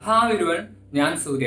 hi ഒരുവൻ ഞാൻ സൂര്യ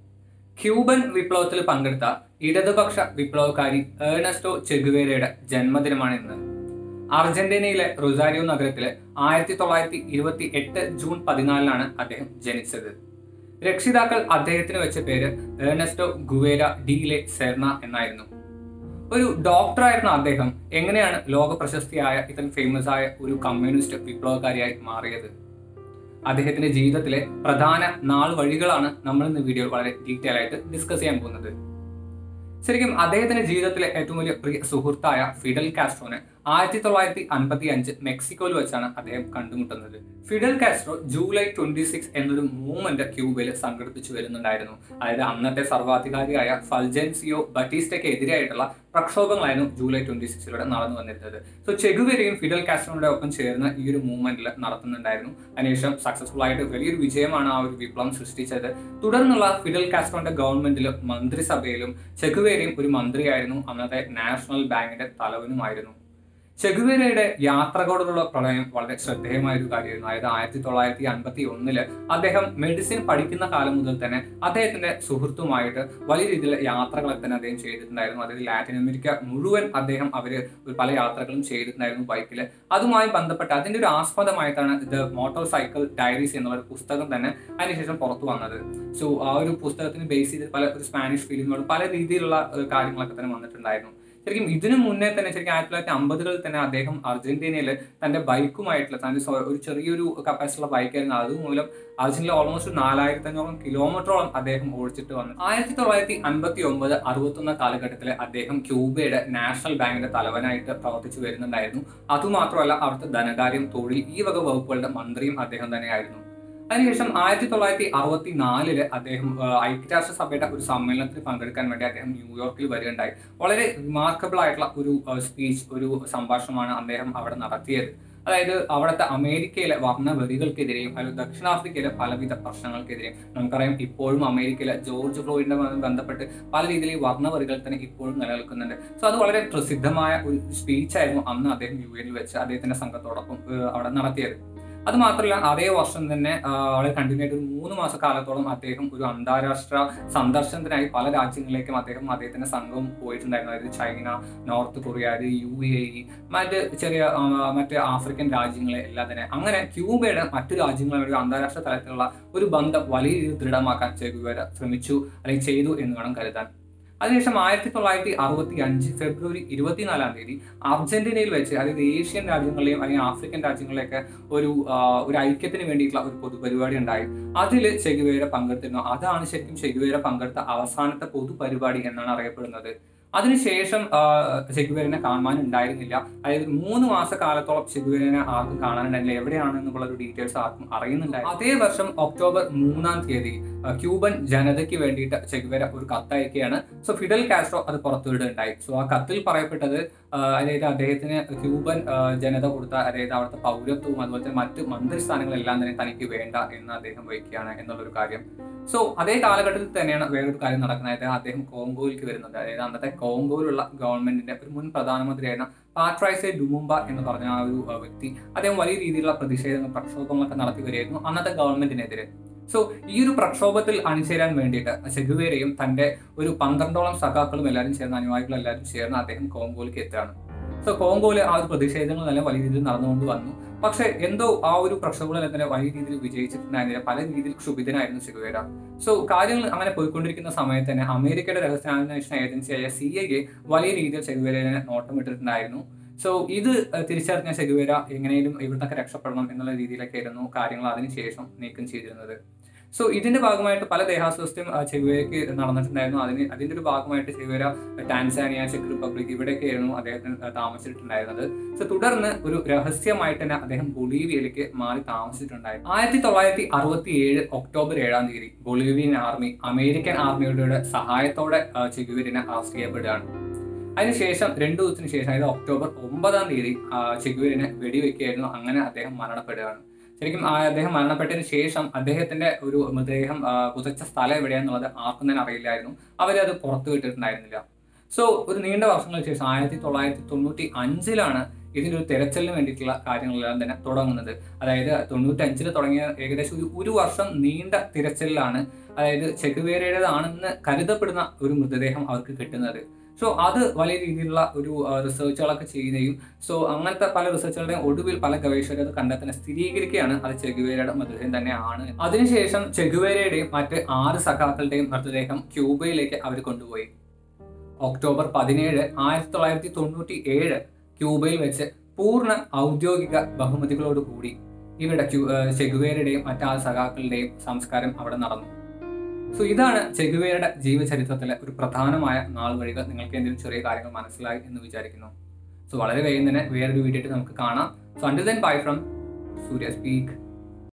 Cuban വിപ്ലവത്തിൽ പങ്കെടുത്ത ഇടതുപക്ഷ വിപ്ലവകാരി ഏർണസ്റ്റോ ചെഗുവേരയുടെ ജന്മദിനമാണ് ഇന്ന് അർജന്റീനയിലെ റൊസാരിയോ നഗരത്തിലെ ആയിരത്തി തൊള്ളായിരത്തി ഇരുപത്തി എട്ട് ജൂൺ പതിനാലിനാണ് അദ്ദേഹം ജനിച്ചത് രക്ഷിതാക്കൾ അദ്ദേഹത്തിന് വെച്ച പേര് ഏർണസ്റ്റോ ഗുവേര ഡീലെ സെർണ എന്നായിരുന്നു ഒരു ഡോക്ടറായിരുന്ന അദ്ദേഹം എങ്ങനെയാണ് ലോക പ്രശസ്തിയായ ഇത്രയും ഫേമസ് ആയ ഒരു കമ്മ്യൂണിസ്റ്റ് വിപ്ലവകാരിയായി മാറിയത് അദ്ദേഹത്തിന്റെ ജീവിതത്തിലെ പ്രധാന നാൾ വഴികളാണ് നമ്മൾ ഇന്ന് വീഡിയോയിൽ വളരെ ഡീറ്റെയിൽ ആയിട്ട് ഡിസ്കസ് ചെയ്യാൻ പോകുന്നത് ശരിക്കും അദ്ദേഹത്തിന്റെ ജീവിതത്തിലെ ഏറ്റവും വലിയ പ്രിയ സുഹൃത്തായ ഫിഡൽ കാസ്ട്രോനെ ആയിരത്തി തൊള്ളായിരത്തി അൻപത്തി അഞ്ച് മെക്സിക്കോയിൽ വെച്ചാണ് അദ്ദേഹം കണ്ടുമുട്ടുന്നത് Fidel Castro July twenty six എന്നൊരു മൂവ്മെന്റ് ക്യൂബയിൽ സംഘടിപ്പിച്ചു വരുന്നുണ്ടായിരുന്നു അതായത് അന്നത്തെ സർവാധികാരിയായ ഫൽജൻസിയോ ബറ്റീസ്റ്റയ്ക്ക് എതിരായിട്ടുള്ള പ്രക്ഷോഭങ്ങളായിരുന്നു ജൂലൈ ട്വന്റി സിക്സിലൂടെ നടന്നു വന്നിരുന്നത് സോ ചെഗുവരെയും ഫിഡൽ കാസ്ട്രോയുടെ ഒപ്പം ചേർന്ന് ഈ ഒരു മൂവ്മെന്റിൽ നടത്തുന്നുണ്ടായിരുന്നു അതിനുശേഷം സക്സസ്ഫുൾ ആയിട്ട് വലിയൊരു വിജയമാണ് ആ ഒരു വിപ്ലവം സൃഷ്ടിച്ചത് തുടർന്നുള്ള ഫിഡൽ കാസ്ട്രോന്റെ ഗവൺമെന്റിലും മന്ത്രിസഭയിലും ചെഗുവേരയും ഒരു മന്ത്രിയായിരുന്നു അന്നത്തെ നാഷണൽ ബാങ്കിന്റെ തലവനുമായിരുന്നു ചെഗുവേരയുടെ യാത്രകളോടുള്ള പ്രളയം വളരെ ശ്രദ്ധേയമായ ഒരു കാര്യമായിരുന്നു അതായത് ആയിരത്തി തൊള്ളായിരത്തി അൻപത്തി ഒന്നില് അദ്ദേഹം മെഡിസിൻ പഠിക്കുന്ന കാലം മുതൽ തന്നെ അദ്ദേഹത്തിന്റെ സുഹൃത്തുമായിട്ട് വലിയ രീതിയിൽ യാത്രകളൊക്കെ തന്നെ അദ്ദേഹം ചെയ്തിട്ടുണ്ടായിരുന്നു അതായത് ലാറ്റിൻ അമേരിക്ക മുഴുവൻ അദ്ദേഹം അവര് ഒരു പല യാത്രകളും ചെയ്തിട്ടുണ്ടായിരുന്നു ബൈക്കിൽ അതുമായി ബന്ധപ്പെട്ട് അതിന്റെ ഒരു ആസ്പദമായിട്ടാണ് ഇത് മോട്ടോർ സൈക്കിൾ ഡയറീസ് എന്നുള്ള ഒരു പുസ്തകം തന്നെ അതിനുശേഷം പുറത്തു വന്നത് സോ ആ ഒരു പുസ്തകത്തിന് ബേസ് ചെയ്ത് പല ഒരു സ്പാനിഷ് ഫിലിമുകളും പല രീതിയിലുള്ള ഏഹ്, കാര്യങ്ങളൊക്കെ തന്നെ വന്നിട്ടുണ്ടായിരുന്നു ശരിക്കും ഇതിനു മുന്നേ തന്നെ ശരിക്കും ആയിരത്തി തൊള്ളായിരത്തി അമ്പതുകളിൽ തന്നെ അദ്ദേഹം അർജന്റീനയിൽ തന്റെ ബൈക്കുമായിട്ടുള്ള തന്റെ സ്വ- ഒരു ചെറിയൊരു കപ്പാസിറ്റിയുള്ള ബൈക്കായിരുന്നു അതുമൂലം അർജന്റീന ഓൾമോസ്റ്റ് നാലായിരത്തി അഞ്ഞൂറ് കിലോമീറ്ററോളം അദ്ദേഹം ഓടിച്ചിട്ട് വന്നു ആയിരത്തി തൊള്ളായിരത്തി അൻപത്തി ഒമ്പത് അറുപത്തൊന്ന് കാലഘട്ടത്തിൽ അദ്ദേഹം ക്യൂബയുടെ നാഷണൽ ബാങ്കിന്റെ തലവനായിട്ട് പ്രവർത്തിച്ചു വരുന്നുണ്ടായിരുന്നു അതുമാത്രമല്ല അവിടുത്തെ ധനകാര്യം തൊഴിൽ ഈ വക വകുപ്പുകളുടെ മന്ത്രിയും അദ്ദേഹം തന്നെയായിരുന്നു അതിനുശേഷം ആയിരത്തി തൊള്ളായിരത്തി അറുപത്തി നാലില് അദ്ദേഹം ആ, ഐക്യരാഷ്ട്രസഭയുടെ ഒരു സമ്മേളനത്തിൽ പങ്കെടുക്കാൻ വേണ്ടി അദ്ദേഹം ന്യൂയോർക്കിൽ വരികയുണ്ടായി വളരെ റിമാർക്കബിൾ ആയിട്ടുള്ള ഒരു സ്പീച്ച് ഒരു സംഭാഷണമാണ് അദ്ദേഹം അവിടെ നടത്തിയത് അതായത് അവിടുത്തെ അമേരിക്കയിലെ വർണ്ണവെറികൾക്കെതിരെയും അല്ലെങ്കിൽ ദക്ഷിണാഫ്രിക്കയിലെ പലവിധ പ്രശ്നങ്ങൾക്കെതിരെയും നമുക്കറിയാം ഇപ്പോഴും അമേരിക്കയിലെ ജോർജ് ഫ്ലോയിഡിന്റെ ബന്ധപ്പെട്ട് പല രീതിയിൽ ഈ വർണ്ണവെറികൾ തന്നെ ഇപ്പോഴും നിലനിൽക്കുന്നുണ്ട് സോ അത് വളരെ പ്രസിദ്ധമായ ഒരു സ്പീച്ച് ആയിരുന്നു അന്ന് അദ്ദേഹം യു എനിൽ വെച്ച് അദ്ദേഹത്തിന്റെ സംഘത്തോടൊപ്പം ഏഹ്, അവിടെ നടത്തിയത് അത് മാത്രമല്ല അതേ വർഷം തന്നെ ആ, വളരെ കണ്ടിന്യൂ ആയിട്ട് ഒരു മൂന്ന് മാസ കാലത്തോളം അദ്ദേഹം ഒരു അന്താരാഷ്ട്ര സന്ദർശനത്തിനായി പല രാജ്യങ്ങളിലേക്കും അദ്ദേഹം അദ്ദേഹത്തിന്റെ സംഘവും പോയിട്ടുണ്ടായിരുന്നു അതായത് ചൈന നോർത്ത് കൊറിയ അതായത് യു എ ഇ മറ്റ് ചെറിയ ആ, മറ്റ് ആഫ്രിക്കൻ രാജ്യങ്ങളെ എല്ലാം തന്നെ അങ്ങനെ ക്യൂബയുടെ മറ്റു രാജ്യങ്ങളുമായി ഒരു അന്താരാഷ്ട്ര തലത്തിലുള്ള ഒരു ബന്ധം വലിയ രീതിയിൽ ദൃഢമാക്കാൻ ചെഗുവേര ശ്രമിച്ചു അല്ലെങ്കിൽ ചെയ്തു എന്ന് വേണം കരുതാൻ അതിനുശേഷം ആയിരത്തി തൊള്ളായിരത്തി അറുപത്തി അഞ്ച് ഫെബ്രുവരി ഇരുപത്തിനാലാം തീയതി അർജന്റീനയിൽ വെച്ച് അതായത് ഏഷ്യൻ രാജ്യങ്ങളിലെയും അല്ലെങ്കിൽ ആഫ്രിക്കൻ രാജ്യങ്ങളിലെയൊക്കെ ഒരു ആ, ഒരു ഐക്യത്തിന് വേണ്ടിയിട്ടുള്ള ഒരു പൊതുപരിപാടി ഉണ്ടായി അതിൽ ചെഗുവേര പങ്കെടുത്തിരുന്നു അതാണ് ശരിക്കും ചെഗുവേര പങ്കെടുത്ത അവസാനത്തെ പൊതുപരിപാടി എന്നാണ് അറിയപ്പെടുന്നത് അതിനുശേഷം ആ, ചെഗുവേരനെ കാണാൻ ഉണ്ടായിരുന്നില്ല അതായത് മൂന്ന് മാസ കാലത്തോളം ചെഗുവേരനെ ആർക്കും കാണാനുണ്ടായിരുന്നില്ല എവിടെയാണ് എന്നുള്ള ഒരു ഡീറ്റെയിൽസ് ആർക്കും അറിയുന്നുണ്ടായിരുന്നു അതേ വർഷം ഒക്ടോബർ മൂന്നാം തീയതി ആ, ക്യൂബൻ ജനതയ്ക്ക് വേണ്ടിയിട്ട് ചെഗുവേര ഒരു കത്തയക്കുകയാണ് സോ ഫിഡൽ കാസ്ട്രോ അത് പുറത്തുവിടുകയുണ്ടായി സോ ആ കത്തിൽ പറയപ്പെട്ടത് ആ, അതായത് അദ്ദേഹത്തിന് ക്യൂബൻ ആ, ജനത കൊടുത്ത അതായത് അവിടുത്തെ പൗരത്വവും അതുപോലെ തന്നെ മറ്റ് മന്ത്രിസ്ഥാനങ്ങളെല്ലാം തന്നെ തനിക്ക് വേണ്ട എന്ന് അദ്ദേഹം വയ്ക്കുകയാണ് എന്നുള്ളൊരു കാര്യം സോ അതേ കാലഘട്ടത്തിൽ തന്നെയാണ് വേറൊരു കാര്യം നടക്കുന്നത് അതായത് അദ്ദേഹം കോങ്കോയിലേക്ക് വരുന്നത് അതായത് അന്നത്തെ കോങ്കോയിലുള്ള ഗവൺമെന്റിന്റെ ഒരു മുൻ പ്രധാനമന്ത്രിയായിരുന്ന പാട്രൈസെ ഡുമുംബ എന്ന് പറഞ്ഞ ആ ഒരു ആ, വ്യക്തി അദ്ദേഹം വലിയ രീതിയിലുള്ള പ്രതിഷേധങ്ങൾ പ്രക്ഷോഭങ്ങളൊക്കെ നടത്തി വരികയായിരുന്നു അന്നത്തെ ഗവൺമെന്റിനെതിരെ സോ ഈ ഒരു പ്രക്ഷോഭത്തിൽ അണിചേരാൻ വേണ്ടിയിട്ട് ചെഗുവേരയും തന്റെ ഒരു പന്ത്രണ്ടോളം സഖാക്കളും എല്ലാവരും ചേർന്ന് അനുയായികളും എല്ലാവരും ചേർന്ന് അദ്ദേഹം കോങ്കോയിലേക്ക് എത്തുകയാണ് സോ കോങ്കോയിലെ ആ ഒരു പ്രതിഷേധങ്ങളെല്ലാം വലിയ രീതിയിൽ നടന്നുകൊണ്ട് വന്നു പക്ഷെ എന്തോ ആ ഒരു പ്രക്ഷോഭങ്ങളെല്ലാം തന്നെ വലിയ രീതിയിൽ വിജയിച്ചിട്ടുണ്ടായിരുന്നില്ല പല രീതിയിൽ ക്ഷുഭിതനായിരുന്നു ചെഗുവേര സോ കാര്യങ്ങൾ അങ്ങനെ പോയിക്കൊണ്ടിരിക്കുന്ന സമയത്ത് തന്നെ അമേരിക്കയുടെ രഹസ്യാന്വേഷണ ഏജൻസിയായ സി ഐ എ വലിയ രീതിയിൽ ചെഗുവേരനെ നോട്ടമിട്ടിട്ടുണ്ടായിരുന്നു സോ ഇത് ഏഹ്, തിരിച്ചറിഞ്ഞ ചെഗുവേര എങ്ങനെയും ഇവിടുന്നൊക്കെ രക്ഷപ്പെടണം എന്നുള്ള രീതിയിലൊക്കെ ആയിരുന്നു കാര്യങ്ങൾ അതിനുശേഷം നീക്കം ചെയ്തിരുന്നത് സോ ഇതിന്റെ ഭാഗമായിട്ട് പല ദേഹാസ്വസ്ഥ്യം ആ, ചെഗുവേരയ്ക്ക് നടന്നിട്ടുണ്ടായിരുന്നു അതിന് അതിന്റെ ഒരു ഭാഗമായിട്ട് ചെഗുവേര ടാൻസാനിയ ചെക്ക് റിപ്പബ്ലിക് ഇവിടെയൊക്കെ ആയിരുന്നു അദ്ദേഹത്തിന് ആ, താമസിച്ചിട്ടുണ്ടായിരുന്നത് സോ തുടർന്ന് ഒരു രഹസ്യമായിട്ട് തന്നെ അദ്ദേഹം ബൊളീവിയയിലേക്ക് മാറി താമസിച്ചിട്ടുണ്ടായിരുന്നു ആയിരത്തി തൊള്ളായിരത്തി അറുപത്തി ഏഴ് ഒക്ടോബർ ഏഴാം തീയതി ബൊളീവിയൻ ആർമി അമേരിക്കൻ ആർമിയുടെ സഹായത്തോടെ ആ, ചെഗുവേരിനെ അറസ്റ്റ് ചെയ്യപ്പെടുകയാണ് അതിനുശേഷം രണ്ടു ദിവസത്തിന് ശേഷം അതായത് ഒക്ടോബർ ഒമ്പതാം തീയതി ആ, ചെഗുവേരിനെ വെടിവെക്കുകയായിരുന്നു അങ്ങനെ അദ്ദേഹം മരണപ്പെടുകയാണ് ശരിക്കും ആ അദ്ദേഹം മരണപ്പെട്ടതിന് ശേഷം അദ്ദേഹത്തിന്റെ ഒരു മൃതദേഹം ആ, പുതച്ച സ്ഥലം എവിടെയാന്നുള്ളത് ആർക്കും തന്നെ അറിയില്ലായിരുന്നു അവരത് പുറത്തു വിട്ടിട്ടുണ്ടായിരുന്നില്ല സോ ഒരു നീണ്ട വർഷങ്ങൾക്ക് ശേഷം ആയിരത്തി തൊള്ളായിരത്തി തൊണ്ണൂറ്റി അഞ്ചിലാണ് ഇതിൻ്റെ ഒരു തിരച്ചിലിന് വേണ്ടിയിട്ടുള്ള കാര്യങ്ങളെല്ലാം തന്നെ തുടങ്ങുന്നത് അതായത് തൊണ്ണൂറ്റഞ്ചിൽ തുടങ്ങിയ ഏകദേശം ഒരു ഒരു വർഷം നീണ്ട തിരച്ചിലാണ് അതായത് ചെഗുവേരയുടേതാണെന്ന് കരുതപ്പെടുന്ന ഒരു മൃതദേഹം അവർക്ക് കിട്ടുന്നത് സോ അത് വലിയ രീതിയിലുള്ള ഒരു റിസർച്ചുകളൊക്കെ ചെയ്യുകയും സോ അങ്ങനത്തെ പല റിസർച്ചുകളുടെയും ഒടുവിൽ പല ഗവേഷകർ അത് കണ്ടെത്തുന്ന സ്ഥിരീകരിക്കുകയാണ് അത് ചെഗുവേരയുടെ മൃതദേഹം തന്നെയാണ് അതിനുശേഷം ചെഗുവേരയുടെയും മറ്റ് ആറ് സഖാക്കളുടെയും മൃതദേഹം ക്യൂബയിലേക്ക് അവർ കൊണ്ടുപോയി ഒക്ടോബർ പതിനേഴ് ആയിരത്തി തൊള്ളായിരത്തി തൊണ്ണൂറ്റി ഏഴ് ക്യൂബയിൽ വെച്ച് പൂർണ്ണ ഔദ്യോഗിക ബഹുമതികളോട് കൂടി ഇവരുടെ ക്യൂ ചെഗുവേരയുടെയും മറ്റാ സഖാക്കളുടെയും സംസ്കാരം അവിടെ നടന്നു സോ ഇതാണ് ചെഗുവേരയുടെ ജീവചരിത്രത്തിലെ ഒരു പ്രധാനമായ നാൾ വഴികൾ നിങ്ങൾക്ക് എന്തെങ്കിലും ചെറിയ കാര്യങ്ങൾ മനസ്സിലായി എന്ന് വിചാരിക്കുന്നു സോ വളരെ വേഗം തന്നെ വേറൊരു വീഡിയോ നമുക്ക് കാണാം so until then bye from Surya speak